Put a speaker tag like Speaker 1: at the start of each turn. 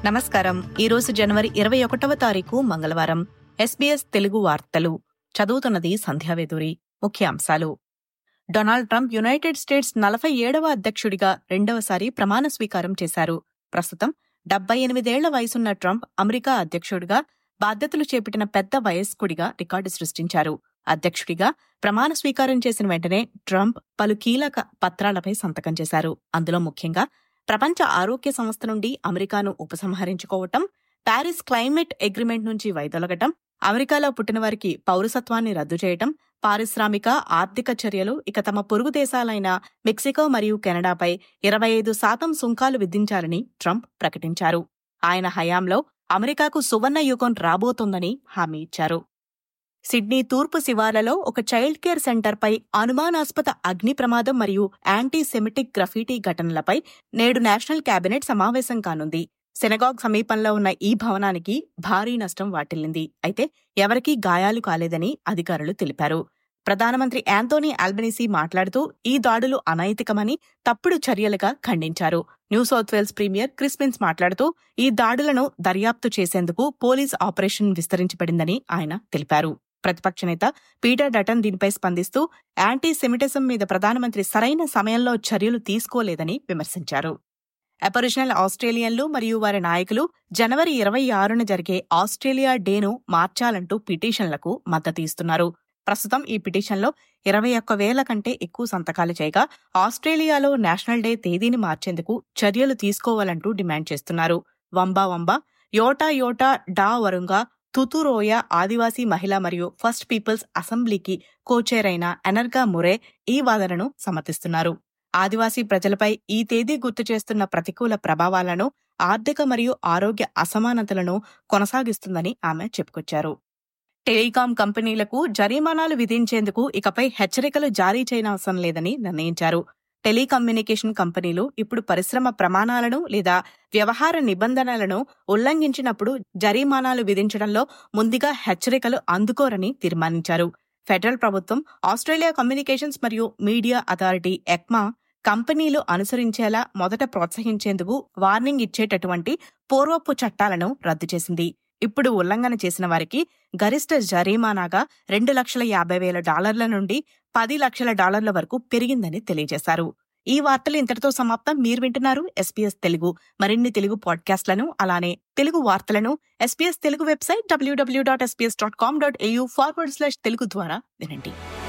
Speaker 1: నమస్కారం ఈరోజు జనవరి ఇరవై ఒకటవ తారీఖు మంగళవారం ఎస్బీఎస్ తెలుగు వార్తలు చదువుతున్నది సంధ్యావేదూరి ముఖ్యాంశాలు డొనాల్డ్ ట్రంప్ యునైటెడ్ స్టేట్స్ నలభై ఏడవ అధ్యక్షుడిగా రెండవసారి ప్రమాణ స్వీకారం చేశారు ప్రస్తుతం డెబ్బై ఎనిమిదేళ్ల వయసున్న ట్రంప్ అమెరికా అధ్యక్షుడిగా బాధ్యతలు చేపట్టిన పెద్ద వయస్కుడిగా రికార్డు సృష్టించారు అధ్యక్షుడిగా ప్రమాణ స్వీకారం చేసిన వెంటనే ట్రంప్ పలు కీలక పత్రాలపై సంతకం చేశారు అందులో ముఖ్యంగా ప్రపంచ ఆరోగ్య సంస్థ నుండి అమెరికాను ఉపసంహరించుకోవటం ప్యారిస్ క్లైమేట్ అగ్రిమెంట్ నుంచి వైదొలగటం అమెరికాలో పుట్టిన వారికి పౌరసత్వాన్ని రద్దు చేయటం పారిశ్రామిక ఆర్థిక చర్యలు ఇక తమ పొరుగు దేశాలైన మెక్సికో మరియు కెనడాపై ఇరవై ఐదు శాతం సుంకాలు విధించాలని ట్రంప్ ప్రకటించారు ఆయన హయాంలో అమెరికాకు సువర్ణ యుగం రాబోతోందని హామీ ఇచ్చారు సిడ్నీ తూర్పు శివార్లలో ఒక చైల్డ్ కేర్ సెంటర్పై అనుమానాస్పద అగ్ని ప్రమాదం మరియు యాంటీ సెమిటిక్ గ్రఫీటీ ఘటనలపై నేడు నేషనల్ కేబినెట్ సమావేశం కానుంది సెనగాగ్ సమీపంలో ఉన్న ఈ భవనానికి భారీ నష్టం వాటిల్లింది అయితే ఎవరికీ గాయాలు కాలేదని అధికారులు తెలిపారు ప్రధానమంత్రి యాంతోనీ ఆల్బనీసీ మాట్లాడుతూ ఈ దాడులు అనైతికమని తప్పుడు చర్యలుగా ఖండించారు New South Wales premier Chris Minns మాట్లాడుతూ ఈ దాడులను దర్యాప్తు చేసేందుకు పోలీస్ ఆపరేషన్ విస్తరించబడిందని ఆయన తెలిపారు ప్రతిపక్ష నేత పీటర్ డటన్ దీనిపై స్పందిస్తూ యాంటీ సెమిటిజం మీద ప్రధానమంత్రి సరైన సమయంలో చర్యలు తీసుకోలేదని విమర్శించారు అపరిజినల్ ఆస్ట్రేలియన్లు మరియు వారి నాయకులు జనవరి ఇరవై ఆరున జరిగే ఆస్ట్రేలియా డేను మార్చాలంటూ పిటిషన్లకు మద్దతు ఇస్తున్నారు ప్రస్తుతం ఈ పిటిషన్లో ఇరవై ఒక్క వేల కంటే ఎక్కువ సంతకాలు చేయగా ఆస్ట్రేలియాలో నేషనల్ డే తేదీని మార్చేందుకు చర్యలు తీసుకోవాలంటూ డిమాండ్ చేస్తున్నారు వంబా వంబా యోటా యోటా డా వరుంగా తుతురోయ ఆదివాసీ మహిళ మరియు ఫస్ట్ పీపుల్స్ అసెంబ్లీకి కోచేరైన ఎనర్గా మురే ఈ వాదనను సమర్థిస్తున్నారు ఆదివాసీ ప్రజలపై ఈ తేదీ గుర్తు చేస్తున్న ప్రతికూల ప్రభావాలను ఆర్థిక మరియు ఆరోగ్య అసమానతలను కొనసాగిస్తుందని ఆమె చెప్పుకొచ్చారు టెలికాం కంపెనీలకు జరిమానాలు విధించేందుకు ఇకపై హెచ్చరికలు జారీ చేయనవసరం లేదని నిర్ణయించారు టెలికమ్యూనికేషన్ కంపెనీలు ఇప్పుడు పరిశ్రమ ప్రమాణాలను లేదా వ్యవహార నిబంధనలను ఉల్లంఘించినప్పుడు జరిమానాలు విధించడంలో ముందుగా హెచ్చరికలు అందుకోరని తీర్మానించారు ఫెడరల్ ప్రభుత్వం ఆస్ట్రేలియా కమ్యూనికేషన్స్ మరియు మీడియా అథారిటీ ఎక్మా కంపెనీలు అనుసరించేలా మొదట ప్రోత్సహించేందుకు వార్నింగ్ ఇచ్చేటటువంటి పూర్వపు చట్టాలను రద్దు చేసింది ఇప్పుడు ఉల్లంఘన చేసిన వారికి గరిష్ట జరిమానాగా రెండు లక్షల యాభై వేల డాలర్ల నుండి పది లక్షల డాలర్ల వరకు పెరిగిందని తెలియజేశారు ఈ వార్తలు ఇంతటితో సమాప్తం మీరు వింటున్నారు ఎస్పీఎస్ తెలుగు మరిన్ని తెలుగు పాడ్కాస్ట్లను అలానే తెలుగు వార్తలను SBS Telugu website W W dot SBS dot com dot AU forward slash Telugu ద్వారా వినండి